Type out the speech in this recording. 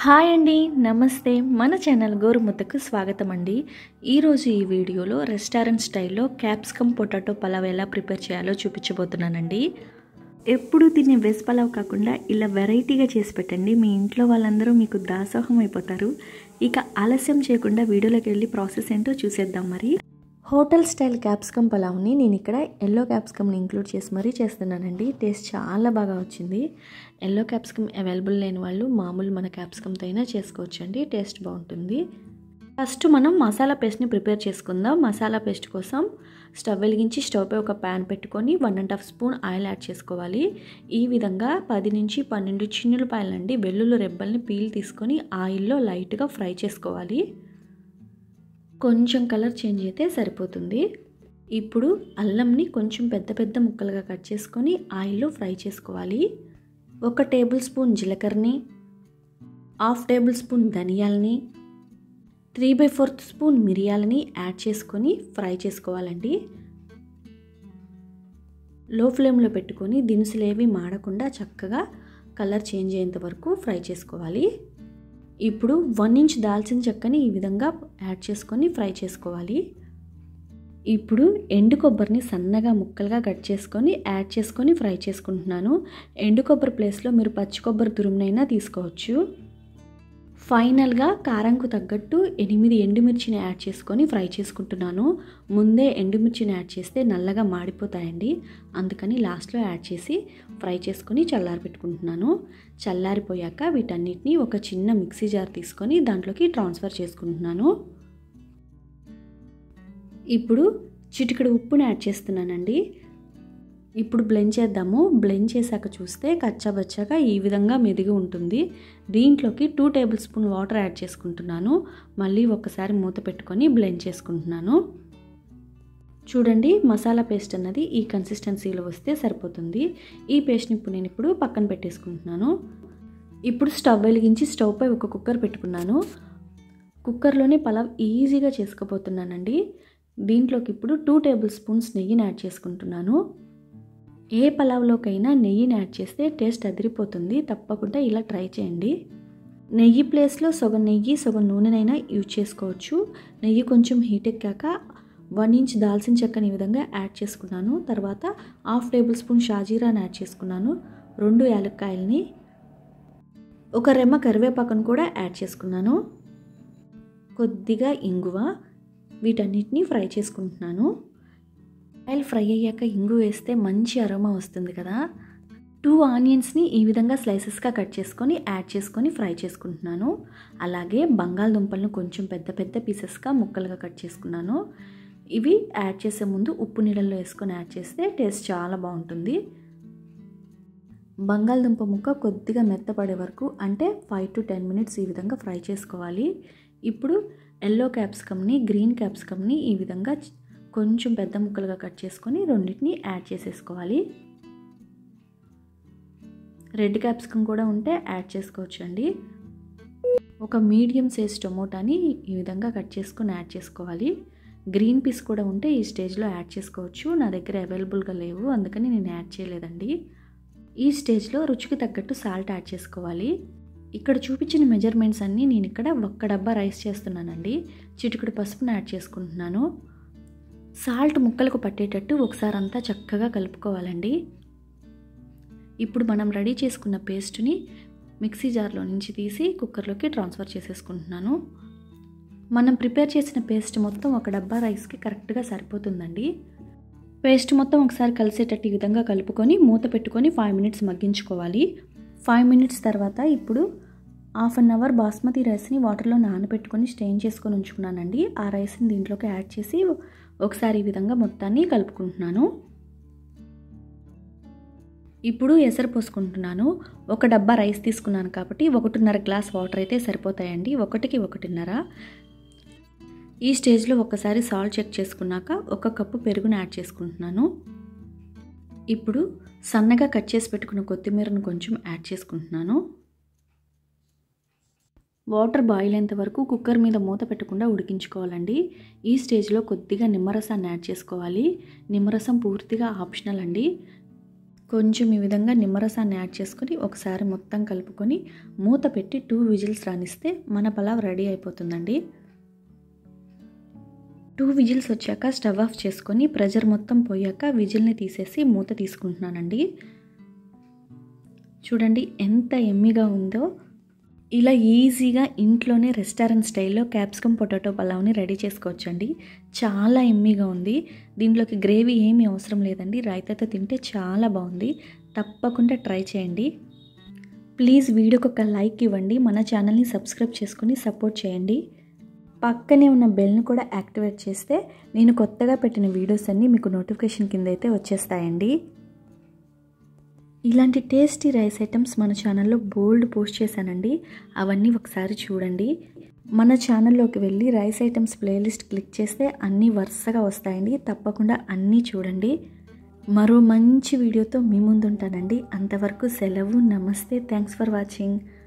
hi అండి నమస్తే మన ఛానల్ గోరుముద్దకు స్వాగతం అండి ఈరోజు ఈ వీడియోలో రెస్టారెంట్ స్టైల్లో క్యాప్సికమ్ పొటాటో పలావ్ ఎలా ప్రిపేర్ చేయాలో చూపించబోతున్నానండి ఎప్పుడు తినే వెజ్ పలావ్ కాకుండా ఇలా వెరైటీగా చేసి పెట్టండి మీ ఇంట్లో వాళ్ళందరూ మీకు దాసోహం అయిపోతారు ఇక ఆలస్యం చేయకుండా వీడియోలోకి వెళ్ళి ప్రాసెస్ ఏంటో చూసేద్దాం మరి హోటల్ స్టైల్ క్యాప్సికమ్ పలావ్ని నేను ఇక్కడ ఎల్లో క్యాప్సికమ్ని ఇంక్లూడ్ చేసి మరీ చేస్తున్నానండి టేస్ట్ చాలా బాగా వచ్చింది ఎల్లో క్యాప్సికమ్ అవైలబుల్ లేని వాళ్ళు మామూలు మన క్యాప్సికమ్తో అయినా చేసుకోవచ్చండి టేస్ట్ బాగుంటుంది ఫస్ట్ మనం మసాలా పేస్ట్ని ప్రిపేర్ చేసుకుందాం మసాలా పేస్ట్ కోసం స్టవ్ వెలిగించి స్టవ్పై ఒక ప్యాన్ పెట్టుకొని one and half spoon oil add చేసుకోవాలి ఈ విధంగా పది నుంచి పన్నెండు చిన్నులపాయలండి వెల్లుల్లి రెబ్బల్ని పీల్ తీసుకొని ఆయిల్లో లైట్గా ఫ్రై చేసుకోవాలి కొంచెం కలర్ చేంజ్ అయితే సరిపోతుంది ఇప్పుడు అల్లంని కొంచెం పెద్ద పెద్ద ముక్కలుగా కట్ చేసుకొని ఆయిల్లో ఫ్రై చేసుకోవాలి ఒక టేబుల్ స్పూన్ జీలకర్రని హాఫ్ టేబుల్ స్పూన్ ధనియాలని త్రీ బై ఫోర్త్ స్పూన్ మిరియాలని యాడ్ చేసుకొని ఫ్రై చేసుకోవాలండి లో ఫ్లేమ్లో పెట్టుకొని దినుసులు ఏవి మాడకుండా చక్కగా కలర్ చేంజ్ అయ్యేంత వరకు ఫ్రై చేసుకోవాలి ఇప్పుడు వన్ ఇంచ్ దాల్చిన చెక్కని ఈ విధంగా యాడ్ చేసుకొని ఫ్రై చేసుకోవాలి ఇప్పుడు ఎండు కొబ్బరిని సన్నగా ముక్కలుగా కట్ చేసుకొని యాడ్ చేసుకొని ఫ్రై చేసుకుంటున్నాను ఎండు కొబ్బరి ప్లేస్లో మీరు పచ్చి కొబ్బరి తురుమునైనా తీసుకోవచ్చు ఫైనల్గా కారంకు తగ్గట్టు ఎనిమిది ఎండుమిర్చిని యాడ్ చేసుకొని ఫ్రై చేసుకుంటున్నాను ముందే ఎండుమిర్చిని యాడ్ చేస్తే నల్లగా మాడిపోతాయండి అందుకని లాస్ట్లో యాడ్ చేసి ఫ్రై చేసుకొని చల్లారి పెట్టుకుంటున్నాను చల్లారిపోయాక వీటన్నిటిని ఒక చిన్న మిక్సీ జార్ తీసుకొని దాంట్లోకి ట్రాన్స్ఫర్ చేసుకుంటున్నాను ఇప్పుడు చిటికెడు ఉప్పుని యాడ్ చేస్తున్నానండి ఇప్పుడు బ్లెండ్ చేద్దాము బ్లెండ్ చేశాక చూస్తే కచ్చాబచ్చాగా ఈ విధంగా మెదిగి ఉంటుంది దీంట్లోకి two table spoon water add చేసుకుంటున్నాను మళ్ళీ ఒకసారి మూత పెట్టుకొని బ్లెండ్ చేసుకుంటున్నాను చూడండి మసాలా పేస్ట్ అన్నది ఈ కన్సిస్టెన్సీలో వస్తే సరిపోతుంది ఈ పేస్ట్ని ఇప్పుడు నేను ఇప్పుడు పక్కన పెట్టేసుకుంటున్నాను ఇప్పుడు స్టవ్ వెలిగించి స్టవ్ పై ఒక కుక్కర్ పెట్టుకున్నాను కుక్కర్లోనే పలావ్ ఈజీగా చేసుకోబోతున్నానండి దీంట్లోకి ఇప్పుడు టూ టేబుల్ స్పూన్స్ నెయ్యిని యాడ్ చేసుకుంటున్నాను ఏ పలావ్లోకైనా నెయ్యిని యాడ్ చేస్తే టేస్ట్ అదిరిపోతుంది తప్పకుండా ఇలా ట్రై చేయండి నెయ్యి ప్లేస్లో సగం నెయ్యి సగం నూనెనైనా యూజ్ చేసుకోవచ్చు నెయ్యి కొంచెం హీట్ ఎక్కాక వన్ ఇంచ్ దాల్చిన చెక్కని ఈ విధంగా యాడ్ చేసుకున్నాను తర్వాత హాఫ్ టేబుల్ స్పూన్ షాజీరాని యాడ్ చేసుకున్నాను రెండు యాలక్కాయలని ఒక రెమ్మ కరివేపాకును కూడా యాడ్ చేసుకున్నాను కొద్దిగా ఇంగువ వీటన్నిటిని ఫ్రై చేసుకుంటున్నాను ఆయిల్ ఫ్రై అయ్యాక ఇంగు వేస్తే మంచి అరోమా వస్తుంది కదా టూ ఆనియన్స్ని ఈ విధంగా స్లైసెస్గా కట్ చేసుకొని యాడ్ చేసుకొని ఫ్రై చేసుకుంటున్నాను అలాగే బంగాళదుంపలను కొంచెం పెద్ద పెద్ద పీసెస్గా ముక్కలుగా కట్ చేసుకున్నాను ఇవి యాడ్ చేసే ముందు ఉప్పు నీళ్ళల్లో వేసుకొని యాడ్ చేస్తే టేస్ట్ చాలా బాగుంటుంది బంగాళదుంప ముక్క కొద్దిగా మెత్తపడే వరకు అంటే ఫైవ్ టు టెన్ మినిట్స్ ఈ విధంగా ఫ్రై చేసుకోవాలి ఇప్పుడు ఎల్లో క్యాప్సికమ్ని గ్రీన్ క్యాప్సికమ్ని ఈ విధంగా కొంచెం పెద్ద ముక్కలుగా కట్ చేసుకొని రెండింటిని యాడ్ చేసేసుకోవాలి రెడ్ క్యాప్సికమ్ కూడా ఉంటే యాడ్ చేసుకోవచ్చు అండి ఒక మీడియం సైజ్ టొమోటాని ఈ విధంగా కట్ చేసుకొని యాడ్ చేసుకోవాలి గ్రీన్ పీస్ కూడా ఉంటే ఈ స్టేజ్లో యాడ్ చేసుకోవచ్చు నా దగ్గర అవైలబుల్గా లేవు అందుకని నేను యాడ్ చేయలేదండి ఈ స్టేజ్లో రుచికి తగ్గట్టు సాల్ట్ యాడ్ చేసుకోవాలి ఇక్కడ చూపించిన మెజర్మెంట్స్ అన్నీ నేను ఇక్కడ ఒక్క డబ్బా రైస్ చేస్తున్నానండి చిటికుడు పసుపును యాడ్ చేసుకుంటున్నాను సాల్ట్ ముక్కలకు పట్టేటట్టు ఒకసారి అంతా చక్కగా కలుపుకోవాలండి ఇప్పుడు మనం రెడీ చేసుకున్న పేస్ట్ని మిక్సీ జార్లో నుంచి తీసి కుక్కర్లోకి ట్రాన్స్ఫర్ చేసేసుకుంటున్నాను మనం ప్రిపేర్ చేసిన పేస్ట్ మొత్తం ఒక డబ్బా రైస్కి కరెక్ట్గా సరిపోతుందండి పేస్ట్ మొత్తం ఒకసారి కలిసేటట్టు ఈ విధంగా కలుపుకొని మూత పెట్టుకొని ఫైవ్ మినిట్స్ మగ్గించుకోవాలి ఫైవ్ మినిట్స్ తర్వాత ఇప్పుడు హాఫ్ అన్ అవర్ బాస్మతి రైస్ని వాటర్లో నానబెట్టుకొని స్టెయిన్ చేసుకొని ఉంచుకున్నానండి ఆ రైస్ని దీంట్లోకి యాడ్ చేసి ఒకసారి ఈ విధంగా మొత్తాన్ని కలుపుకుంటున్నాను ఇప్పుడు ఎసరు పోసుకుంటున్నాను ఒక డబ్బా రైస్ తీసుకున్నాను కాబట్టి ఒకటిన్నర గ్లాస్ వాటర్ అయితే సరిపోతాయండి ఒకటికి ఒకటిన్నర ఈ స్టేజ్లో ఒకసారి సాల్ట్ చెక్ చేసుకున్నాక ఒక కప్పు పెరుగును యాడ్ చేసుకుంటున్నాను ఇప్పుడు సన్నగా కట్ చేసి పెట్టుకున్న కొత్తిమీరను కొంచెం యాడ్ చేసుకుంటున్నాను వాటర్ బాయిల్ అయ్యేంత వరకు కుక్కర్ మీద మూత పెట్టకుండా ఉడికించుకోవాలండి ఈ స్టేజ్లో కొద్దిగా నిమ్మరసాన్ని యాడ్ చేసుకోవాలి నిమ్మరసం పూర్తిగా ఆప్షనల్ అండి కొంచెం ఈ విధంగా నిమ్మరసాన్ని యాడ్ చేసుకొని ఒకసారి మొత్తం కలుపుకొని మూత పెట్టి టూ విజిల్స్ రానిస్తే మన పలావ్ రెడీ అయిపోతుందండి టూ విజిల్స్ వచ్చాక స్టవ్ ఆఫ్ చేసుకొని ప్రెజర్ మొత్తం పోయాక విజిల్ని తీసేసి మూత తీసుకుంటున్నానండి చూడండి ఎంత ఎమ్మిగా ఉందో ఇలా ఈజీగా ఇంట్లోనే రెస్టారెంట్ స్టైల్లో క్యాప్సికమ్ పొటాటో పలావ్ని రెడీ చేసుకోవచ్చండి చాలా ఎమ్మీగా ఉంది దీంట్లోకి గ్రేవీ ఏమీ అవసరం లేదండి రైతాతో తింటే చాలా బాగుంది తప్పకుండా ట్రై చేయండి ప్లీజ్ వీడియోకి ఒక లైక్ ఇవ్వండి మన ఛానల్ని సబ్స్క్రైబ్ చేసుకుని సపోర్ట్ చేయండి పక్కనే ఉన్న బెల్ని కూడా యాక్టివేట్ చేస్తే నేను కొత్తగా పెట్టిన వీడియోస్ అన్నీ మీకు నోటిఫికేషన్ కింద అయితే వచ్చేస్తాయండి ఇలాంటి టేస్టీ రైస్ ఐటమ్స్ మన ఛానల్లో బోల్డ్ పోస్ట్ చేశానండి అవన్నీ ఒకసారి చూడండి మన ఛానల్లోకి వెళ్ళి రైస్ ఐటమ్స్ ప్లేలిస్ట్ క్లిక్ చేస్తే అన్నీ వరుసగా వస్తాయండి తప్పకుండా అన్నీ చూడండి మరో మంచి వీడియోతో మీ ముందుంటానండి అంతవరకు సెలవు నమస్తే థ్యాంక్స్ ఫర్ వాచింగ్